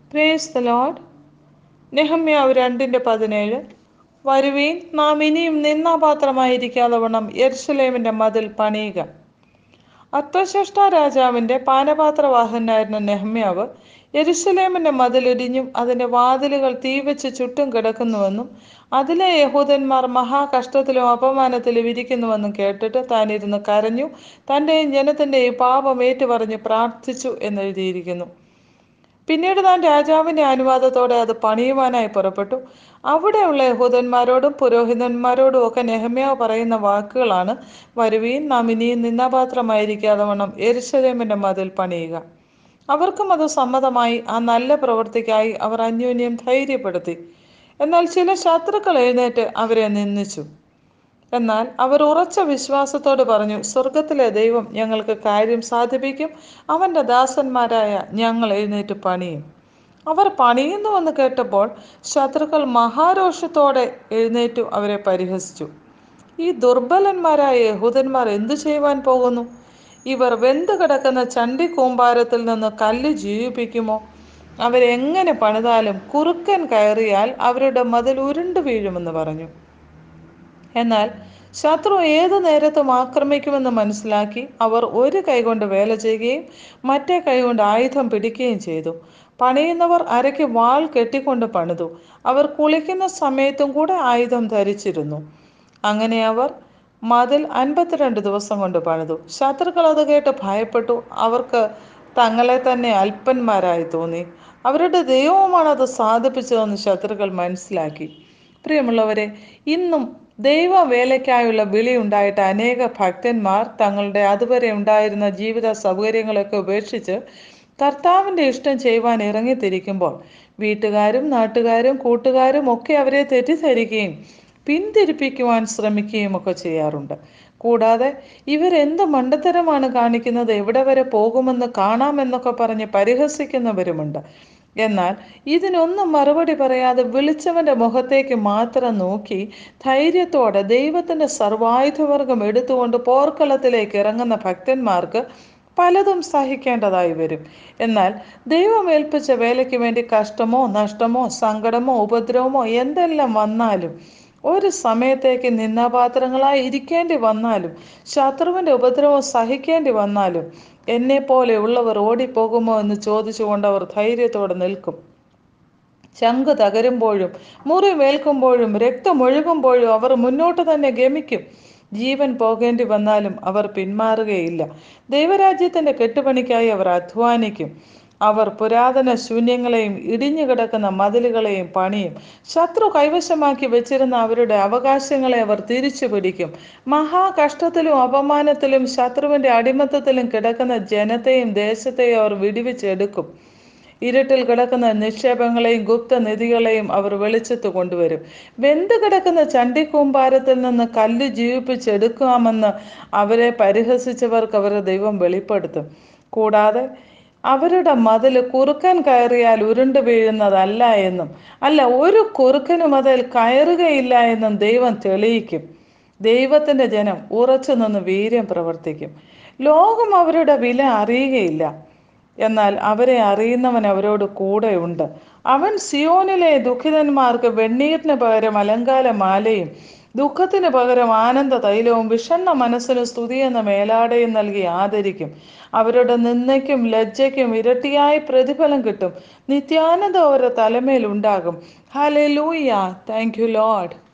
praise the load നെഹമ്യാവ് രണ്ടിൻ്റെ പതിനേഴ് വരുവീൻ നാം ഇനിയും നിന്നാപാത്രമായിരിക്കാതെ വണ്ണം യെരുസലേമിൻ്റെ മതിൽ പണിയുക അത്വശിഷ്ട രാജാവിൻ്റെ പാനപാത്രവാഹനായിരുന്ന നെഹമ്യാവ് യെരുസലേമിൻ്റെ മതിലിടിഞ്ഞും അതിൻ്റെ വാതിലുകൾ തീവച്ച് ചുറ്റും കിടക്കുന്നുവെന്നും അതിലെ യഹൂദന്മാർ മഹാകഷ്ടത്തിലും അപമാനത്തിലും ഇരിക്കുന്നുവെന്നും കേട്ടിട്ട് താൻ ഇരുന്ന് കരഞ്ഞു തൻ്റെയും ജനത്തിൻ്റെയും പാപം ഏറ്റുപറഞ്ഞ് പ്രാർത്ഥിച്ചു എന്നെഴുതിയിരിക്കുന്നു പിന്നീട് താൻ രാജാവിൻ്റെ അനുവാദത്തോടെ അത് പണിയുവാനായി പുറപ്പെട്ടു അവിടെയുള്ള യഹൂദന്മാരോടും പുരോഹിതന്മാരോടും ഒക്കെ നെഹമ്യാവ് പറയുന്ന വാക്കുകളാണ് വരുവീൻ നാം ഇനിയും നിന്നാപാത്രമായിരിക്കാതെ വണ്ണം എരുസലേമിൻ്റെ മതിൽ പണിയുക അവർക്കും അത് സമ്മതമായി ആ നല്ല പ്രവൃത്തിക്കായി അവർ അന്യോന്യം ധൈര്യപ്പെടുത്തി എന്നാൽ ചില ശത്രുക്കൾ എഴുന്നേറ്റ് അവരെ നിന്ദിച്ചു എന്നാൽ അവർ ഉറച്ച വിശ്വാസത്തോട് പറഞ്ഞു സ്വർഗത്തിലെ ദൈവം ഞങ്ങൾക്ക് കാര്യം സാധിപ്പിക്കും അവൻ്റെ ദാസന്മാരായ ഞങ്ങൾ എഴുന്നേറ്റ് പണിയും അവർ പണിയുന്നുവെന്ന് കേട്ടപ്പോൾ ശത്രുക്കൾ മഹാരോഷത്തോടെ എഴുന്നേറ്റു അവരെ പരിഹസിച്ചു ഈ ദുർബലന്മാരായ യഹൂദന്മാർ എന്തു ചെയ്യുവാൻ പോകുന്നു ഇവർ വെന്തു കിടക്കുന്ന ചണ്ടി കൂമ്പാരത്തിൽ നിന്ന് കല്ല് ജീവിപ്പിക്കുമോ അവരെങ്ങനെ പണിതാലും കുറുക്കൻ കയറിയാൽ അവരുടെ മതിൽ ഉരുണ്ടു വീഴുമെന്ന് പറഞ്ഞു എന്നാൽ ശത്രു ഏതു നേരത്തും ആക്രമിക്കുമെന്ന് മനസ്സിലാക്കി അവർ ഒരു കൈകൊണ്ട് വേല ചെയ്യുകയും മറ്റേ കൈകൊണ്ട് ആയുധം പിടിക്കുകയും ചെയ്തു പണിയുന്നവർ അരയ്ക്ക് വാൾ കെട്ടിക്കൊണ്ട് പണിതു അവർ കുളിക്കുന്ന സമയത്തും കൂടെ ആയുധം ധരിച്ചിരുന്നു അങ്ങനെ അവർ മതിൽ അൻപത്തിരണ്ട് ദിവസം കൊണ്ട് പണിതു ശത്രുക്കൾ അത് കേട്ട് ഭയപ്പെട്ടു അവർക്ക് തങ്ങളെ തന്നെ അല്പന്മാരായി തോന്നി അവരുടെ ദൈവവുമാണ് അത് സാധിപ്പിച്ചതെന്ന് ശത്രുക്കൾ മനസ്സിലാക്കി പ്രിയമുള്ളവരെ ഇന്നും ദൈവവേലയ്ക്കായുള്ള വിളി ഉണ്ടായിട്ട് അനേക ഭക്തന്മാർ തങ്ങളുടെ അതുവരെ ഉണ്ടായിരുന്ന ജീവിത സൗകര്യങ്ങളൊക്കെ ഉപേക്ഷിച്ച് കർത്താവിൻ്റെ ഇഷ്ടം ചെയ്യുവാൻ ഇറങ്ങിത്തിരിക്കുമ്പോൾ വീട്ടുകാരും നാട്ടുകാരും കൂട്ടുകാരും ഒക്കെ അവരെ തെറ്റിദ്ധരിക്കുകയും പിന്തിരിപ്പിക്കുവാൻ ശ്രമിക്കുകയും ഒക്കെ ചെയ്യാറുണ്ട് കൂടാതെ ഇവരെന്ത് മണ്ടത്തരമാണ് കാണിക്കുന്നത് എവിടെ വരെ പോകുമെന്ന് കാണാമെന്നൊക്കെ പറഞ്ഞ് പരിഹസിക്കുന്നവരുമുണ്ട് എന്നാൽ ഇതിനൊന്നും മറുപടി പറയാതെ വിളിച്ചവന്റെ മുഖത്തേക്ക് മാത്രം നോക്കി ധൈര്യത്തോടെ ദൈവത്തിന്റെ സർവായുധവർഗം എടുത്തുകൊണ്ട് പോർക്കളത്തിലേക്ക് ഇറങ്ങുന്ന ഭക്തന്മാർക്ക് പലതും സഹിക്കേണ്ടതായി വരും എന്നാൽ ദൈവം ഏൽപ്പിച്ച വേലയ്ക്ക് വേണ്ടി കഷ്ടമോ നഷ്ടമോ സങ്കടമോ ഉപദ്രവമോ എന്തെല്ലാം വന്നാലും ഒരു സമയത്തേക്ക് നിന്നാപാത്രങ്ങളായി ഇരിക്കേണ്ടി വന്നാലും ശത്രുവിൻ്റെ ഉപദ്രവം സഹിക്കേണ്ടി വന്നാലും എന്നെ പോലെ ഉള്ളവർ ഓടിപ്പോകുമോ എന്ന് ചോദിച്ചുകൊണ്ട് അവർ ധൈര്യത്തോടെ നിൽക്കും ചങ്ക് തകരുമ്പോഴും മുറിവേൽക്കുമ്പോഴും രക്തമൊഴുകുമ്പോഴും അവർ മുന്നോട്ട് തന്നെ ഗമിക്കും ജീവൻ പോകേണ്ടി വന്നാലും അവർ പിന്മാറുകയില്ല ദൈവരാജ്യത്തിന്റെ കെട്ടുപണിക്കായി അവർ അധ്വാനിക്കും അവർ പുരാതന ശൂന്യങ്ങളെയും ഇടിഞ്ഞു കിടക്കുന്ന മതിലുകളെയും പണിയും ശത്രു കൈവശമാക്കി വെച്ചിരുന്ന അവരുടെ അവകാശങ്ങളെ അവർ തിരിച്ചു പിടിക്കും മഹാകഷ്ടത്തിലും അപമാനത്തിലും ശത്രുവിന്റെ അടിമത്തത്തിലും കിടക്കുന്ന ജനത്തെയും ദേശത്തെയും അവർ വിടിവിച്ചെടുക്കും ഇരുട്ടിൽ കിടക്കുന്ന നിക്ഷേപങ്ങളെയും ഗുപ്തനിധികളെയും അവർ വെളിച്ചത്ത് കൊണ്ടുവരും വെന്ത് കിടക്കുന്ന ചണ്ടിക്കൂമ്പാരത്തിൽ നിന്ന് കല്ല് ജീവിപ്പിച്ചെടുക്കാമെന്ന് അവരെ പരിഹസിച്ചവർക്ക് അവരുടെ ദൈവം വെളിപ്പെടുത്തും കൂടാതെ അവരുടെ മതിൽ കുറുക്കൻ കയറിയാൽ ഉരുണ്ടു വീഴുന്നതല്ല എന്നും അല്ല ഒരു കുറുക്കനും അതിൽ കയറുകയില്ല എന്നും ദൈവം തെളിയിക്കും ദൈവത്തിൻ്റെ ജനം ഉറച്ചു നിന്ന് വീര്യം പ്രവർത്തിക്കും ലോകം അവരുടെ വില അറിയുകയില്ല എന്നാൽ അവരെ അറിയുന്നവൻ അവരോട് കൂടെയുണ്ട് അവൻ സിയോനിലെ ദുഃഖിതന്മാർക്ക് വെണ്ണീറിന് പകരം അലങ്കാല മാലയും ദുഃഖത്തിന് പകരം ആനന്ദ തൈലവും വിഷണ്ണ മനസ്സിന് സ്തുതി എന്ന മേലാടയും നൽകി ആദരിക്കും അവരുടെ നിന്ദയ്ക്കും ലജ്ജയ്ക്കും ഇരട്ടിയായി പ്രതിഫലം കിട്ടും നിത്യാനന്ദം അവരുടെ തലമേൽ ഉണ്ടാകും ഹലെ ലൂയ താങ്ക് യു ലോഡ്